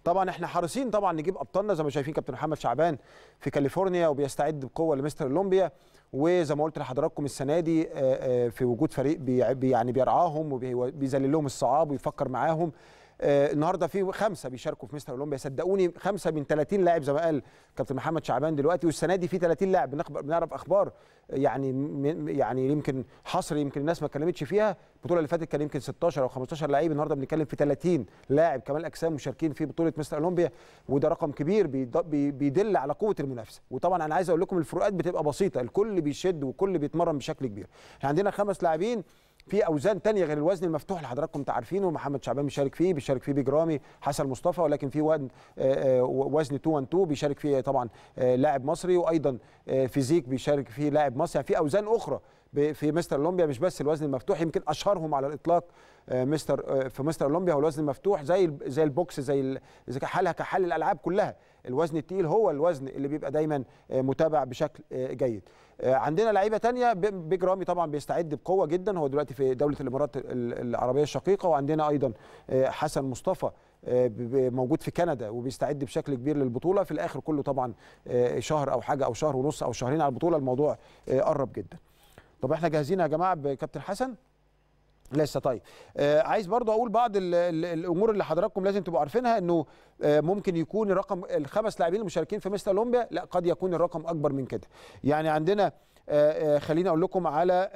طبعا احنا حريصين طبعا نجيب ابطالنا زي ما شايفين كابتن محمد شعبان في كاليفورنيا وبيستعد بقوه لمستر اولمبيا وزي ما قلت لحضراتكم السنه دي في وجود فريق بي يعني بيرعاهم وبيذلل لهم الصعاب ويفكر معاهم آه النهارده في خمسه بيشاركوا في مستر اولمبيا صدقوني خمسه من 30 لاعب زي ما قال كابتن محمد شعبان دلوقتي والسنه دي في 30 لاعب بنخبر بنعرف اخبار يعني يعني يمكن حصر يمكن الناس ما اتكلمتش فيها البطوله اللي فاتت كان يمكن 16 او 15 لعيب النهارده بنتكلم في 30 لاعب كمال اجسام مشاركين في بطوله مستر اولمبيا وده رقم كبير بيدل على قوه المنافسه وطبعا انا عايز اقول لكم الفروقات بتبقى بسيطه الكل بيشد والكل بيتمرن بشكل كبير احنا عندنا خمس لاعبين في اوزان تانية غير الوزن المفتوح اللي حضراتكم عارفينه محمد شعبان بيشارك فيه بيشارك فيه بيج رامي حسن مصطفى ولكن في وزن وزن 212 بيشارك فيه طبعا لاعب مصري وايضا فيزيك بيشارك فيه لاعب مصري يعني في اوزان اخرى في مستر اولمبيا مش بس الوزن المفتوح يمكن اشهرهم على الاطلاق مستر في مستر اولمبيا هو الوزن المفتوح زي زي البوكس زي زي حالها كحل الالعاب كلها الوزن الثقيل هو الوزن اللي بيبقى دايما متابع بشكل جيد عندنا لعيبه تانية بيج رامي طبعا بيستعد بقوه جدا هو دلوقتي في دوله الامارات العربيه الشقيقه وعندنا ايضا حسن مصطفى موجود في كندا وبيستعد بشكل كبير للبطوله في الاخر كله طبعا شهر او حاجه او شهر ونص او شهرين على البطوله الموضوع قرب جدا طب احنا جاهزين يا جماعه بكابتن حسن لسه طيب آه عايز برضو اقول بعض ال ال الامور اللي حضراتكم لازم تبقوا عارفينها انه آه ممكن يكون الرقم الخمس لاعبين المشاركين في مستر اولمبيا لا قد يكون الرقم اكبر من كده يعني عندنا آه خليني اقول لكم على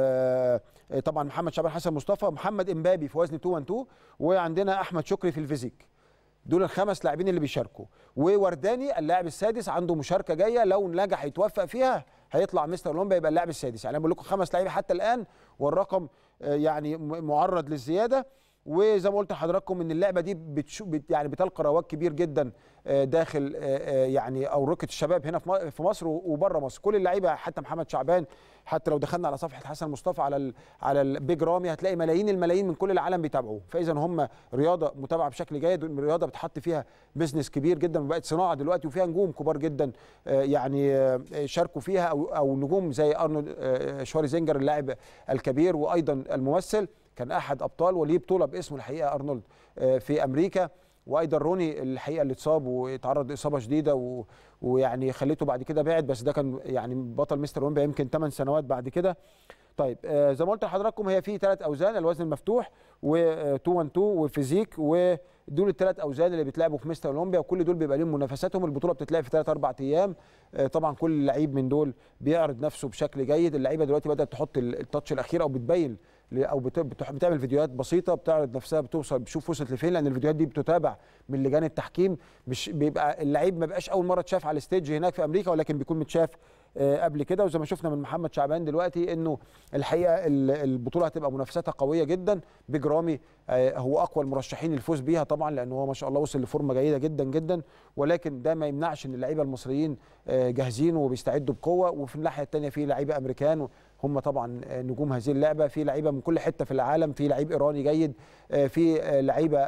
طبعا محمد شعبان حسن مصطفى محمد امبابي في وزن 212 وعندنا احمد شكري في الفيزيك دول الخمس لاعبين اللي بيشاركوا وورداني اللاعب السادس عنده مشاركه جايه لو نجح يتوفق فيها هيطلع مستر اولمبيا يبقى اللاعب السادس يعني انا بقول لكم خمس لعيبه حتى الان والرقم يعني معرض للزياده وزي ما قلت لحضراتكم ان اللعبه دي بتشو بت يعني بتلقى رواج كبير جدا داخل يعني اورقه الشباب هنا في مصر وبره مصر كل اللعيبه حتى محمد شعبان حتى لو دخلنا على صفحه حسن مصطفى على ال على البيج رامي هتلاقي ملايين الملايين من كل العالم بيتابعوه فاذا هم رياضه متابعه بشكل جيد رياضه بتحط فيها بزنس كبير جدا وبقت صناعه دلوقتي وفيها نجوم كبار جدا يعني شاركوا فيها او او نجوم زي ارنولد شوارزينجر اللاعب الكبير وايضا الممثل كان احد ابطال وليه بطوله باسمه الحقيقه ارنولد في امريكا وايضا روني الحقيقه اللي اتصاب واتعرض لاصابه شديده و... ويعني خليته بعد كده بعد بس ده كان يعني بطل مستر اولمبيا يمكن 8 سنوات بعد كده طيب آه زي ما قلت لحضراتكم هي في ثلاث اوزان الوزن المفتوح و212 وفيزيك ودول الثلاث اوزان اللي بيتلعبوا في مستر اولمبيا وكل دول بيبقى لهم منافساتهم البطوله بتتلعب في ثلاث اربع ايام آه طبعا كل لعيب من دول بيعرض نفسه بشكل جيد اللعيبه دلوقتي بدات تحط التاتش الاخير او بتبين او بتعمل فيديوهات بسيطه بتعرض نفسها بتوصل بتشوف وصلت لفين لان الفيديوهات دي بتتابع من لجان التحكيم مش بيبقى اللعيب ما بقاش اول مره اتشاف على الستيج هناك في امريكا ولكن بيكون متشاف قبل كده وزي ما شفنا من محمد شعبان دلوقتي انه الحقيقه البطوله هتبقى منافساتها قويه جدا بيج رامي هو اقوى المرشحين للفوز بيها طبعا لان هو ما شاء الله وصل لفورمه جيده جدا جدا ولكن ده ما يمنعش ان اللعيبه المصريين جاهزين وبيستعدوا بقوه وفي الناحيه الثانيه في لعيبه امريكان هم طبعا نجوم هذه اللعبه في لعيبه من كل حته في العالم في لعيب ايراني جيد في لعيبه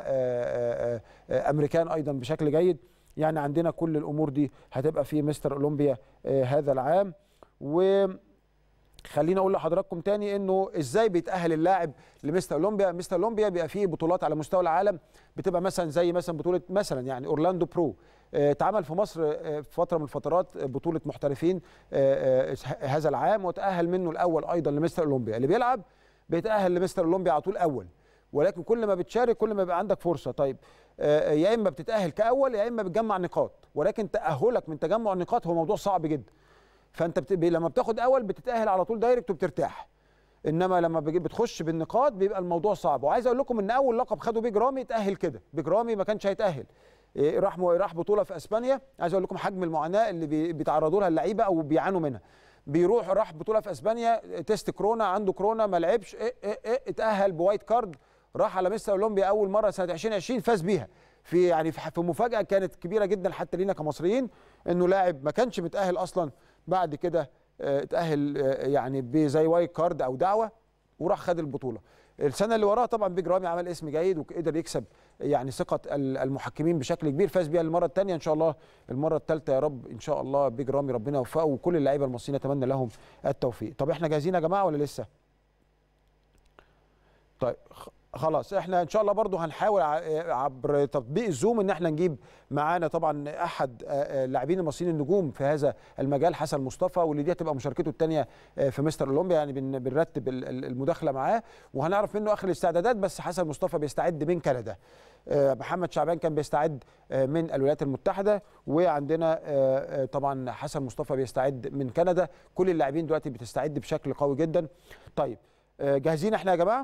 امريكان ايضا بشكل جيد يعني عندنا كل الامور دي هتبقى في مستر اولمبيا هذا العام و خليني اقول لحضراتكم تاني انه ازاي بيتاهل اللاعب لمستر اولمبيا مستر اولمبيا بيبقى فيه بطولات على مستوى العالم بتبقى مثلا زي مثلا بطوله مثلا يعني اورلاندو برو اتعمل في مصر في فتره من الفترات بطوله محترفين هذا العام وتاهل منه الاول ايضا لمستر اولمبيا اللي بيلعب بيتاهل لمستر اولمبيا على طول اول ولكن كل ما بتشارك كل ما يبقى عندك فرصه طيب يا اما بتتاهل كاول يا اما بتجمع نقاط ولكن تاهلك من تجمع النقاط هو موضوع صعب جدا فانت بت... لما بتاخد اول بتتاهل على طول دايركت وبترتاح انما لما بتخش بالنقاط بيبقى الموضوع صعب وعايز اقول لكم ان اول لقب خده بيج رامي اتاهل كده بيج رامي ما كانش هيتاهل راح راح بطوله في اسبانيا عايز اقول لكم حجم المعاناه اللي بي... بيتعرضوا لها اللعيبه او بيعانوا منها بيروح راح بطوله في اسبانيا تيست كورونا عنده كورونا ما لعبش إيه إيه إيه اتاهل بوايت كارد راح على مستر اولمبيا اول مره سنه 2020 فاز بيها في يعني في مفاجاه كانت كبيره جدا حتى لينا كمصريين انه لاعب ما كانش متاهل اصلا بعد كده اتاهل يعني بزي وايت كارد او دعوه وراح خد البطوله السنه اللي وراها طبعا بيج رامي عمل اسم جيد وقدر يكسب يعني ثقه المحكمين بشكل كبير فاز بيها المره الثانيه ان شاء الله المره الثالثه يا رب ان شاء الله بيج رامي ربنا يوفقه وكل اللعيبه المصريين نتمنى لهم التوفيق طب احنا جاهزين يا جماعه ولا لسه طيب خلاص احنا ان شاء الله برضو هنحاول ع- عبر تطبيق الزوم ان احنا نجيب معانا طبعا احد آه، آه، اللاعبين المصريين النجوم في هذا المجال حسن مصطفى واللي دي هتبقى مشاركته الثانيه في مستر اولمبيا يعني بن- بنرتب ال- ال- المداخله معاه وهنعرف منه اخر الاستعدادات بس حسن مصطفى بيستعد من كندا آه، محمد شعبان كان بيستعد آه، من الولايات المتحده وعندنا آه، آه، طبعا حسن مصطفى بيستعد من كندا كل اللاعبين دلوقتي بتستعد بشكل قوي جدا طيب آه، جاهزين احنا يا جماعه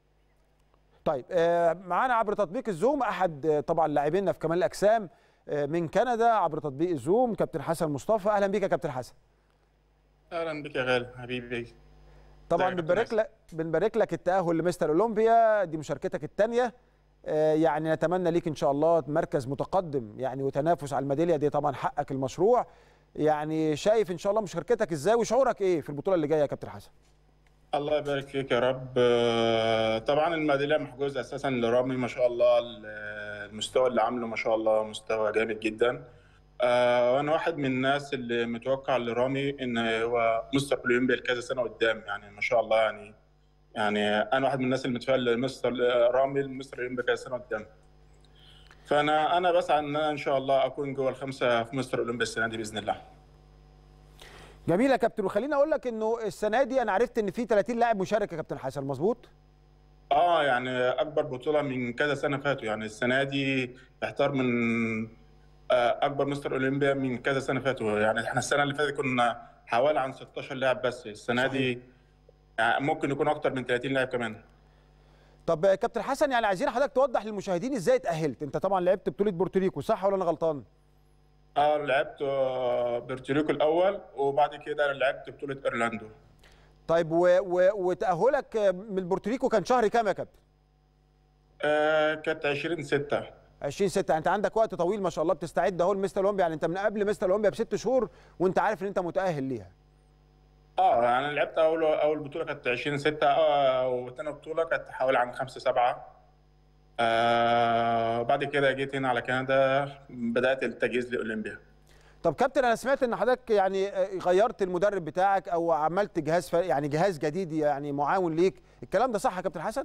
طيب آه، معانا عبر تطبيق الزوم احد آه، طبعا لاعبينا في كمال الاجسام آه، من كندا عبر تطبيق الزوم كابتن حسن مصطفى اهلا بيك يا كابتن حسن اهلا بك يا غالي حبيبي طبعا ازيك يا بنبارك كابتن لك بنبارك لك التاهل لمستر اولمبيا دي مشاركتك الثانيه يعني نتمنى ليك ان شاء الله مركز متقدم يعني وتنافس على الميداليه دي طبعا حقك المشروع يعني شايف ان شاء الله مشاركتك ازاي وشعورك ايه في البطوله اللي جايه يا كابتن حسن الله يبارك فيك يا رب آه، طبعا الميداليه محجوزه اساسا لرامي ما شاء الله المستوى اللي عامله ما شاء الله مستوى جامد جدا آه، وانا واحد من الناس اللي متوقع لرامي ان هو مستر اولمبيا لكذا سنه قدام يعني ما شاء الله يعني يعني انا واحد من الناس اللي متفائل لمستر رامي مستر اولمبيا كذا سنه قدام فانا انا بسعى ان انا ان شاء الله اكون جوه الخمسه في مستر اولمبيا السنه دي باذن الله جميل يا كابتن وخليني اقول لك انه السنه دي انا عرفت ان في 30 لاعب مشارك يا كابتن حسن مظبوط اه يعني اكبر بطوله من كذا سنه فاتوا يعني السنه دي احتار من آه، اكبر مستر اولمبيا من كذا سنه فاتوا يعني احنا السنه اللي فاتت كنا حوالي عن 16 لاعب بس السنه صحيح. دي يعني ممكن يكون اكتر من 30 لاعب كمان طب آه، كابتن حسن يعني عايزين حضرتك توضح للمشاهدين ازاي اتاهلت انت طبعا لعبت بطوله بورتوريكو صح ولا انا غلطان اه لعبت آه، بورتوريكو الاول وبعد كده لعبت بطوله اورلاندو طيب و... و... وتاهلك آه، من بورتوريكو كان شهر كام يا كابتن آه كانت 20 6 20 6 انت عندك وقت طويل ما شاء الله بتستعد اهو لمستر اولمبيا يعني انت من قبل مستر اولمبيا بست شهور وانت عارف ان انت متاهل ليها اه يعني لعبت اول اول بطوله كانت 20 6 آه وثاني بطوله كانت حوالي عن 5 7 آه بعد كده جيت هنا على كندا بدات التجهيز لاولمبيا طب كابتن انا سمعت ان حضرتك يعني آه، غيرت المدرب بتاعك او عملت جهاز ف... يعني جهاز جديد يعني معاون ليك الكلام ده صح يا كابتن حسن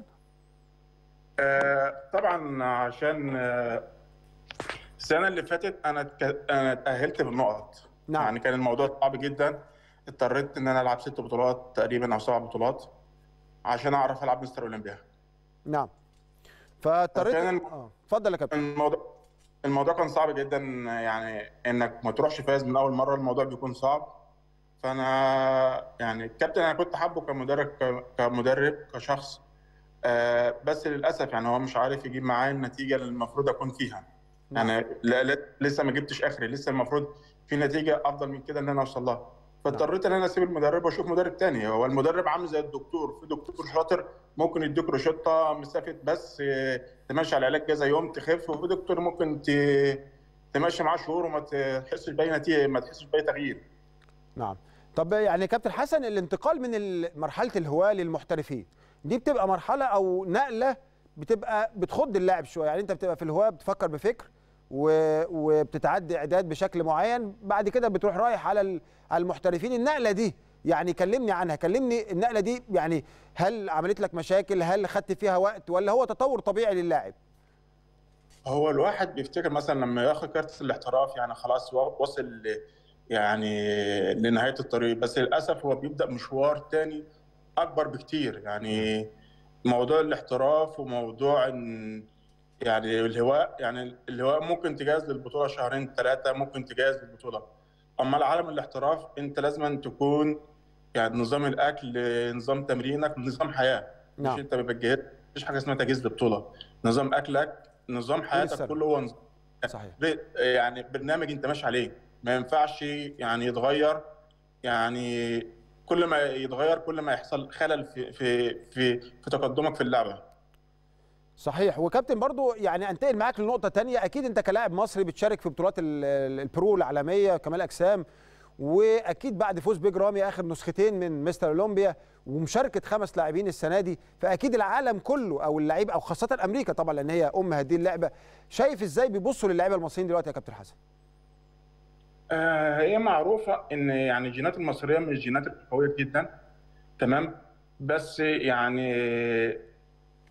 آه طبعا عشان آه السنه اللي فاتت انا اتك- انا اتاهلت بالنقط نعم. يعني كان الموضوع صعب جدا اضطريت ان انا العب ست بطولات تقريبا او سبع بطولات عشان اعرف العب مستر اولمبيا نعم فاضطريت كان الم- اه اتفضل يا كابتن الموضوع الموضوع كان صعب جدا يعني انك ما تروحش فاز من اول مره الموضوع بيكون صعب فانا يعني الكابتن انا كنت حابه كمدرب كمدرب كشخص آه بس للاسف يعني هو مش عارف يجيب معايا النتيجه اللي المفروض اكون فيها نعم. يعني لا لا لسه ما جبتش اخري لسه المفروض في نتيجه افضل من كده ان انا اوصل لها فاضطريت ان انا اسيب المدرب واشوف مدرب تاني هو المدرب عامل زي الدكتور في دكتور شاطر ممكن يديك روشته مسافه بس آه، تمشي على العلاج كذا يوم تخف وفي دكتور ممكن ت- تمشي معاه شهور وما تحسش باي نتيجه ما تحسش باي تغيير نعم طب يعني يا كابتن حسن الانتقال من ال- مرحله الهواه للمحترفين دي بتبقى مرحله او نقله بتبقى بتخض اللاعب شويه يعني انت بتبقى في الهواه بتفكر بفكر و... وبتتعدي اعداد بشكل معين بعد كده بتروح رايح على ال- على المحترفين النقله دي يعني كلمني عنها كلمني النقله دي يعني هل عملت لك مشاكل هل خدت فيها وقت ولا هو تطور طبيعي للاعب هو الواحد بيفتكر مثلا لما ياخد كارت الاحتراف يعني خلاص و- وصل ل- يعني لنهاية الطريق بس للأسف هو بيبدأ مشوار تاني أكبر بكتير يعني موضوع الاحتراف وموضوع إن يعني الهواء يعني الهواء ممكن تجهز للبطولة شهرين ثلاثة ممكن تجهز للبطولة أما العالم الاحتراف أنت لازم تكون يعني نظام الأكل نظام تمرينك نظام حياة نعم. مش أنت بتجهز مفيش حاجة اسمها تجهيز لبطولة نظام أكلك نظام حياتك السنة. كله هو نظام صحيح ب- يعني برنامج انت ماشي عليه ما ينفعش يعني يتغير يعني كل ما يتغير كل ما يحصل خلل في في في في تقدمك في اللعبه صحيح وكابتن برضو يعني انتقل معاك لنقطة تانية أكيد أنت كلاعب مصري بتشارك في بطولات ال- ال- البرو العالمية كمال أجسام وأكيد بعد فوز بيج رامي آخر نسختين من مستر أولمبيا ومشاركة خمس لاعبين السنة دي فأكيد العالم كله أو اللعيبة أو خاصة أمريكا طبعا لأن هي أم هذه اللعبة شايف إزاي بيبصوا للاعيبة المصريين دلوقتي يا كابتن حسن آه هي معروفه ان يعني الجينات المصريه من الجينات القويه جدا تمام بس يعني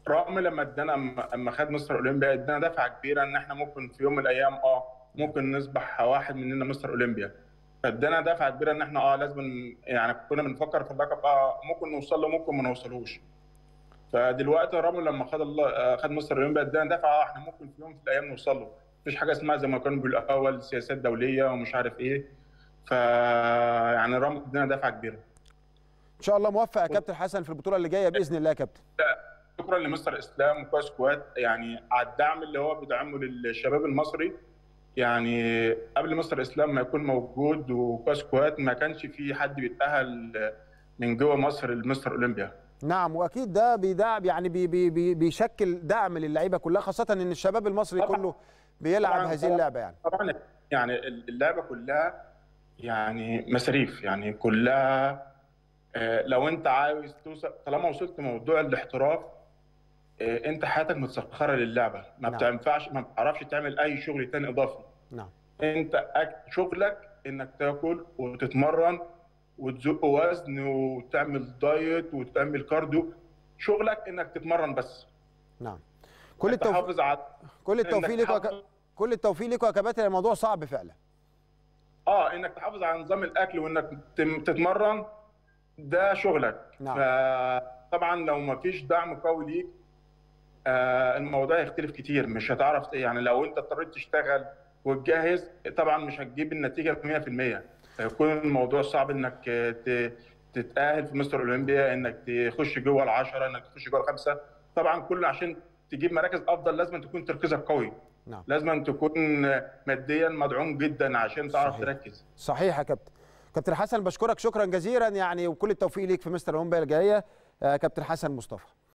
رغم لما ادانا اما خد مستر اولمبيا ادانا دفعه كبيره ان احنا ممكن في يوم من الايام اه ممكن نصبح واحد مننا مستر اولمبيا فادانا دفعه كبيره ان احنا اه لازم يعني كنا بنفكر في اللقب اه ممكن نوصل له ممكن ما نوصلوش فدلوقتي رامو لما خد الله خد مستر اولمبيا ادانا دفعه احنا ممكن في يوم في الايام نوصل له مفيش حاجه اسمها زي ما كانوا بيقولوا الاول سياسات دوليه ومش عارف ايه ف يعني رامو ادانا دفعه كبيره ان شاء الله موفق يا كابتن حسن في البطوله اللي جايه باذن الله يا كابتن شكرا لمستر اسلام وكاس سكواد يعني على الدعم اللي هو بيدعمه للشباب المصري يعني قبل مستر اسلام ما يكون موجود وكاس سكواد ما كانش في حد بيتاهل من جوه مصر لمستر اولمبيا نعم واكيد ده بيدعم يعني بي بي بي بيشكل دعم للعيبه كلها خاصه ان الشباب المصري طبعاً. كله بيلعب طبعاً. هذه اللعبه يعني طبعا يعني اللعبه كلها يعني مصاريف يعني كلها آه، لو انت عاوز توصل طالما وصلت موضوع الاحتراف آه، انت حياتك متسخره للعبه ما نعم. بتنفعش ما بتعرفش تعمل اي شغل تاني اضافي نعم انت أك- شغلك انك تاكل وتتمرن وتزق وزن وتعمل دايت وتعمل كارديو شغلك انك تتمرن بس نعم كل التوفيق تحافظ على كل التوفيق إنك لكم يا ك- تحافظ- كل التوفيق لكم يا كباتن الموضوع صعب فعلا اه انك تحافظ على نظام الاكل وانك تم- تتمرن ده شغلك نعم. فطبعا لو ما فيش دعم قوي ليك آه الموضوع يختلف كتير مش هتعرف يعني لو انت اضطريت تشتغل وتجهز طبعا مش هتجيب النتيجه 100% هيكون الموضوع صعب انك ت- تتاهل في مستر اولمبيا انك تخش جوه العشره انك تخش جوه الخمسه طبعا كل عشان تجيب مراكز افضل لازم تكون تركيزك قوي نعم لازم تكون ماديا مدعوم جدا عشان تعرف صحيح. تركز صحيح يا كابتن كابتن حسن بشكرك شكرا جزيلا يعني وكل التوفيق ليك في مستر اولمبيا الجايه آه، كابتن حسن مصطفى